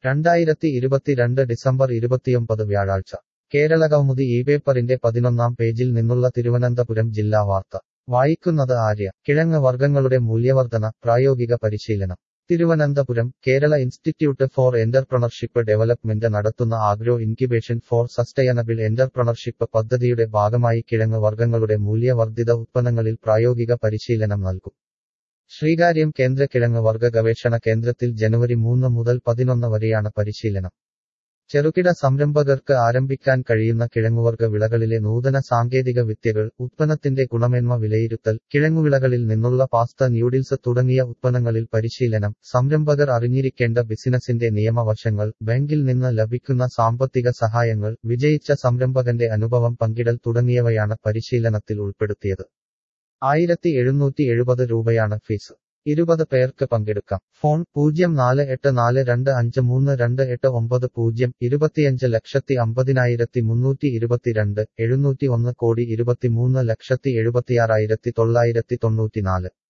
രണ്ടായിരത്തി ഇരുപത്തിരണ്ട് ഡിസംബർ ഇരുപത്തിയൊമ്പത് വ്യാഴാഴ്ച കേരളകൗമുദി ഈ പേപ്പറിന്റെ പതിനൊന്നാം പേജിൽ നിന്നുള്ള തിരുവനന്തപുരം ജില്ലാ വാർത്ത വായിക്കുന്നത് ആര്യ കിഴങ്ങ് വർഗ്ഗങ്ങളുടെ മൂല്യവർധന പ്രായോഗിക പരിശീലനം Thiruvananthapuram Kerala institute for entrepreneurship development നടത്തുന്ന agro incubation for sustainable entrepreneurship പദ്ധതിയുടെ ഭാഗമായി കിഴങ്ങ് വർഗ്ഗങ്ങളുടെ മൂല്യവർദ്ധിത ഉത്പന്നങ്ങളിൽ പ്രായോഗിക പരിശീലനം നൽകും ശ്രീകാര്യം കേന്ദ്ര കിഴങ്ങ് വർഗ്ഗ ഗവേഷണ കേന്ദ്രത്തിൽ ജനുവരി മൂന്ന് മുതൽ പതിനൊന്ന് വരെയാണ് പരിശീലനം ചെറുകിട സംരംഭകർക്ക് ആരംഭിക്കാൻ കഴിയുന്ന കിഴങ്ങുവർഗ്ഗ വിളകളിലെ നൂതന സാങ്കേതിക വിദ്യകൾ ഉത്പന്നത്തിന്റെ ഗുണമേന്മ വിലയിരുത്തൽ കിഴങ്ങുവിളകളിൽ നിന്നുള്ള പാസ്ത ന്യൂഡിൽസ് തുടങ്ങിയ ഉത്പന്നങ്ങളിൽ പരിശീലനം സംരംഭകർ അറിഞ്ഞിരിക്കേണ്ട ബിസിനസിന്റെ നിയമവശങ്ങൾ ബാങ്കിൽ നിന്ന് ലഭിക്കുന്ന സാമ്പത്തിക സഹായങ്ങൾ വിജയിച്ച സംരംഭകന്റെ അനുഭവം പങ്കിടൽ തുടങ്ങിയവയാണ് പരിശീലനത്തിൽ ഉൾപ്പെടുത്തിയത് ആയിരത്തി എഴുന്നൂറ്റി എഴുപത് രൂപയാണ് ഫീസ് ഇരുപത് പേർക്ക് പങ്കെടുക്കാം ഫോൺ പൂജ്യം നാല് എട്ട് നാല് രണ്ട് അഞ്ച് മൂന്ന് രണ്ട് എട്ട് ഒമ്പത് പൂജ്യം ഇരുപത്തിയഞ്ച് ലക്ഷത്തി അമ്പതിനായിരത്തി മുന്നൂറ്റി ഇരുപത്തിരണ്ട് എഴുന്നൂറ്റി ഒന്ന് കോടി ഇരുപത്തിമൂന്ന് ലക്ഷത്തി എഴുപത്തിയാറായിരത്തി തൊള്ളായിരത്തി തൊണ്ണൂറ്റിനാല്